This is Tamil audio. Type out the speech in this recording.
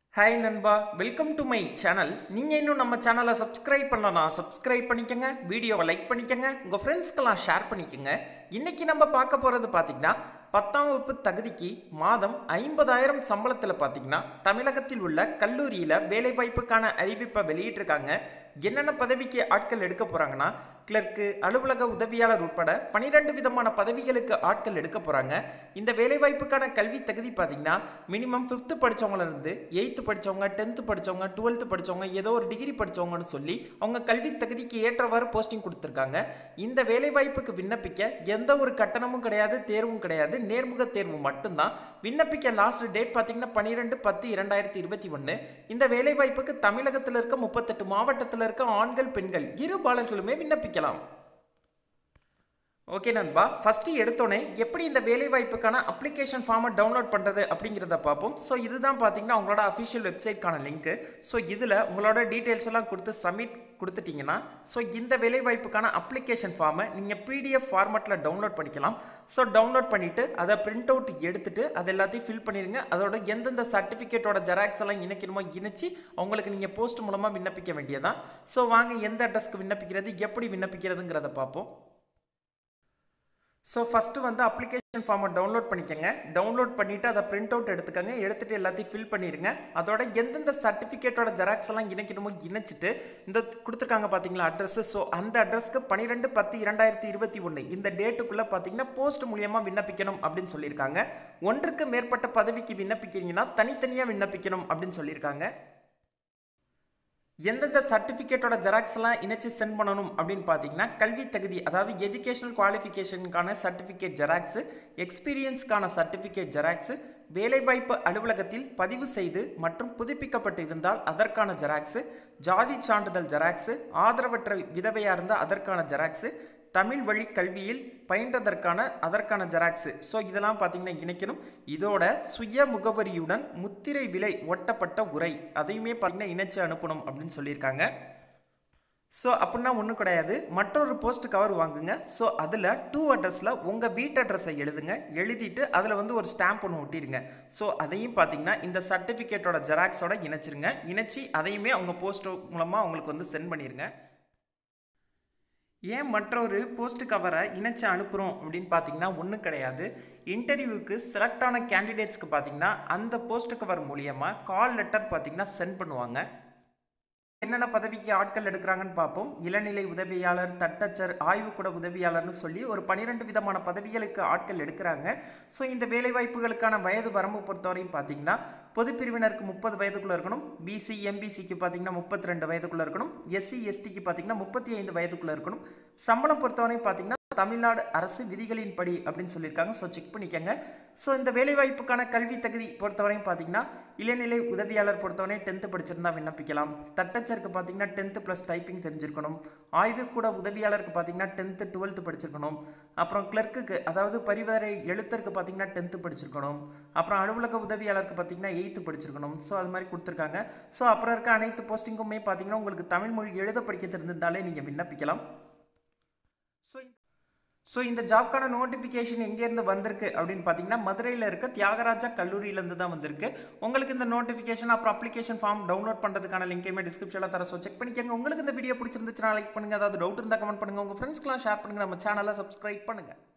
ஹாய் நண்பா வெல்கம் டு மை சேனல் நீங்கள் இன்னும் நம்ம சேனலை சப்ஸ்கிரைப் பண்ணலனா சப்ஸ்கிரைப் பண்ணிக்கோங்க வீடியோவை லைக் பண்ணிக்கோங்க உங்கள் ஃப்ரெண்ட்ஸ்க்கெல்லாம் ஷேர் பண்ணிக்கோங்க இன்றைக்கி நம்ம பார்க்க போகிறது பார்த்திங்கன்னா பத்தாம் வகுப்பு தகுதிக்கு மாதம் ஐம்பதாயிரம் சம்பளத்தில் பார்த்தீங்கன்னா தமிழகத்தில் உள்ள கல்லூரியில் வேலைவாய்ப்புக்கான அறிவிப்பை வெளியிட்டிருக்காங்க என்னென்ன பதவிக்கு ஆட்கள் எடுக்க போகிறாங்கன்னா கிளர்க்கு அலுவலக உதவியாளர் உட்பட பனிரெண்டு விதமான பதவிகளுக்கு ஆட்கள் எடுக்க போகிறாங்க இந்த வேலைவாய்ப்புக்கான கல்வி தகுதி பார்த்தீங்கன்னா மினிமம் ஃபிஃப்த்து படித்தவங்கலேருந்து எயித்து படித்தவங்க டென்த்து படித்தவங்க டுவெல்த்து படித்தவங்க ஏதோ ஒரு டிகிரி படித்தவங்கன்னு சொல்லி அவங்க கல்வி தகுதிக்கு ஏற்றவாறு போஸ்டிங் கொடுத்துருக்காங்க இந்த வேலைவாய்ப்புக்கு விண்ணப்பிக்க எந்த ஒரு கட்டணமும் கிடையாது தேர்வும் கிடையாது நேர்முக தேர்வு மட்டும்தான் விண்ணப்பிக்க லாஸ்ட் டேட் பார்த்தீங்கன்னா பன்னிரெண்டு பத்து இரண்டாயிரத்தி இருபத்தி ஒன்று இந்த வேலைவாய்ப்புக்கு தமிழகத்தில் இருக்க முப்பத்தெட்டு மாவட்டத்தில் இருக்க ஆண்கள் பெண்கள் இரு பாலர்களுமே விண்ணப்பிக்கலாம் ஓகே நண்பா ஃபஸ்ட்டு எடுத்தோடனே எப்படி இந்த வேலைவாய்ப்புக்கான அப்ளிகேஷன் ஃபார்மை டவுன்லோட் பண்ணுறது அப்படிங்கிறத பார்ப்போம் ஸோ இதுதான் பார்த்தீங்கன்னா உங்களோட அஃபிஷியல் வெப்சைட்கான லிங்க்கு ஸோ இதில் உங்களோட டீட்டெயில்ஸ் எல்லாம் கொடுத்து சப்மிட் கொடுத்துட்டிங்கன்னா ஸோ இந்த வேலைவாய்ப்புக்கான அப்ளிகேஷன் ஃபார்மை நீங்கள் பிடிஎஃப் ஃபார்மேட்டில் டவுன்லோட் பண்ணிக்கலாம் ஸோ டவுன்லோட் பண்ணிவிட்டு அதை பிரிண்ட் அவுட் எடுத்துகிட்டு அது எல்லாத்தையும் ஃபில் பண்ணிடுங்க அதோட எந்தெந்த சர்டிஃபிகேட்டோட ஜெராக்ஸ் எல்லாம் இணைக்கணுமோ இணைச்சி அவங்களுக்கு நீங்கள் போஸ்ட் மூலமாக விண்ணப்பிக்க வேண்டியதான் ஸோ வாங்க எந்த அட்ரஸ்க்கு விண்ணப்பிக்கிறது எப்படி விண்ணப்பிக்கிறதுங்கிறத பார்ப்போம் ஸோ ஃபஸ்ட்டு வந்து அப்ளிகேஷன் ஃபார்மை டவுன்லோட் பண்ணிக்கோங்க டவுன்லோட் பண்ணிவிட்டு அதை பிரிண்ட் அவுட் எடுத்துக்கோங்க எடுத்துகிட்டு எல்லாத்தையும் ஃபில் பண்ணிடுங்க அதோட எந்தெந்த சர்டிஃபிகேட்டோட ஜெராக்ஸ் எல்லாம் இணைக்கணுமோ இணைச்சிட்டு இந்த கொடுத்துருக்காங்க பார்த்தீங்களா அட்ரஸ் ஸோ அந்த அட்ரஸ்க்கு பன்னிரெண்டு பத்து இரண்டாயிரத்தி இருபத்தி ஒன்று இந்த டேட்டுக்குள்ளே பார்த்தீங்கன்னா போஸ்ட் மூலியமாக விண்ணப்பிக்கணும் அப்படின்னு சொல்லியிருக்காங்க ஒன்றுக்கு மேற்பட்ட பதவிக்கு விண்ணப்பிக்கிறீங்கன்னா தனித்தனியாக விண்ணப்பிக்கணும் அப்படின்னு சொல்லியிருக்காங்க எந்தெந்த சர்டிஃபிகேட்டோட ஜெராக்ஸ் எல்லாம் இணைச்சு சென்ட் பண்ணணும் அப்படின்னு பார்த்தீங்கன்னா கல்வி தகுதி அதாவது எஜுகேஷனல் குவாலிஃபிகேஷனுக்கான சர்டிஃபிகேட் ஜெராக்ஸு எக்ஸ்பீரியன்ஸ்க்கான சர்டிஃபிகேட் ஜெராக்ஸு வேலைவாய்ப்பு அலுவலகத்தில் பதிவு செய்து மற்றும் புதுப்பிக்கப்பட்டு இருந்தால் அதற்கான ஜெராக்ஸு ஜாதி சான்றிதழ் ஜெராக்ஸு ஆதரவற்ற விதவையாக இருந்தால் அதற்கான ஜெராக்ஸு தமிழ் வழி கல்வியில் பயின்றதற்கான அதற்கான ஜெராக்ஸு ஸோ இதெல்லாம் பார்த்தீங்கன்னா இணைக்கணும் இதோட சுய முகவரியுடன் முத்திரை விலை ஒட்டப்பட்ட உரை அதையுமே பார்த்தீங்கன்னா இணைச்சு அனுப்பணும் அப்படின்னு சொல்லியிருக்காங்க ஸோ அப்படின்னா ஒன்றும் கிடையாது மற்றொரு போஸ்ட் கவர் வாங்குங்க ஸோ அதில் டூ அட்ரஸில் உங்கள் வீட்டு அட்ரஸை எழுதுங்க எழுதிட்டு அதில் வந்து ஒரு ஸ்டாம்ப் ஒன்று ஒட்டிடுங்க ஸோ அதையும் பார்த்தீங்கன்னா இந்த சர்டிஃபிகேட்டோட ஜெராக்ஸோட இணைச்சிருங்க இணைச்சி அதையுமே அவங்க போஸ்ட் மூலமாக அவங்களுக்கு வந்து சென்ட் பண்ணிடுங்க ஏன் மற்றொரு போஸ்ட் கவரை இணைச்சு அனுப்புகிறோம் அப்படின்னு பார்த்தீங்கன்னா ஒன்றும் கிடையாது இன்டர்வியூக்கு செலக்ட் ஆன கேண்டிடேட்ஸ்க்கு பார்த்தீங்கன்னா அந்த போஸ்ட் கவர் மூலியமாக கால் லெட்டர் பார்த்தீங்கன்னா சென்ட் பண்ணுவாங்க என்னென்ன பதவிக்கு ஆட்கள் எடுக்கிறாங்கன்னு பார்ப்போம் இளநிலை உதவியாளர் தட்டச்சர் ஆய்வுக்கூட உதவியாளர்னு சொல்லி ஒரு பன்னிரெண்டு விதமான பதவிகளுக்கு ஆட்கள் எடுக்கிறாங்க ஸோ இந்த வேலைவாய்ப்புகளுக்கான வயது வரம்பு பொறுத்தவரையும் பார்த்தீங்கன்னா பொது பிரிவினருக்கு முப்பது வயதுக்குள்ளே இருக்கணும் பிசி எம்பிசிக்கு பார்த்தீங்கன்னா முப்பத்தி ரெண்டு வயதுக்குள்ளே இருக்கணும் எஸ்சி எஸ்டிக்கு பார்த்தீங்கன்னா முப்பத்தி ஐந்து வயதுக்குள்ளே இருக்கணும் சம்பளம் பொறுத்தவரையும் பார்த்தீங்கன்னா தமிழ்நாடு அரசு விதிகளின்படி அப்படின்னு சொல்லியிருக்காங்க ஸோ செக் பண்ணிக்கோங்க ஸோ இந்த வேலைவாய்ப்புக்கான கல்வி தகுதி பொறுத்தவரையும் பார்த்தீங்கன்னா இளநிலை உதவியாளர் பொறுத்தவரை டென்த்து படிச்சிருந்தா விண்ணப்பிக்கலாம் தட்டச்சருக்கு பார்த்தீங்கன்னா டென்த்து ப்ளஸ் டைப்பிங் தெரிஞ்சிருக்கணும் ஆய்வுக்கூட உதவியாளருக்கு பார்த்தீங்கன்னா டென்த்து டுவெல்த்து படிச்சிருக்கணும் அப்புறம் கிளர்க்குக்கு அதாவது பரிவரை எழுத்தருக்கு பார்த்தீங்கன்னா டென்த்து படிச்சிருக்கணும் அப்புறம் அலுவலக உதவியாளருக்கு பார்த்தீங்கன்னா எயித்து படிச்சிருக்கணும் ஸோ அது மாதிரி கொடுத்துருக்காங்க ஸோ அப்புறம் இருக்க அனைத்து போஸ்டிங்குமே பார்த்தீங்கன்னா உங்களுக்கு தமிழ் மொழி எழுத படிக்க தெரிஞ்சிருந்தாலே நீங்கள் விண்ணப்பிக்கலாம் ஸோ ஸோ இந்த ஜாப்க்கான நோட்டிஃபிகேஷன் எங்கேருந்து வந்திருக்கு அப்படின்னு பார்த்தீங்கன்னா மதுரையில் இருக்க தியாகராஜா கல்லூரியிலேருந்து தான் வந்திருக்கு உங்களுக்கு இந்த நோட்டிஃபிகேஷன் அப்புறம் அப்ளிகேஷன் ஃபார்ம் டவுன்லோட் பண்ணுறதுக்கான லிங்கையுமே டிஸ்கிரிப்ஷனில் தர ஸோ செக் பண்ணிக்கோங்க உங்களுக்கு இந்த வீடியோ பிடிச்சிருந்துச்சுன்னா லைக் பண்ணுங்கள் அதாவது டவுட் இருந்தால் கமெண்ட் பண்ணுங்கள் உங்கள் ஃப்ரெண்ட்ஸ்க்குலாம் ஷேர் பண்ணுங்கள் நம்ம சேனலை சப்ஸ்கிரைப் பண்ணுங்கள்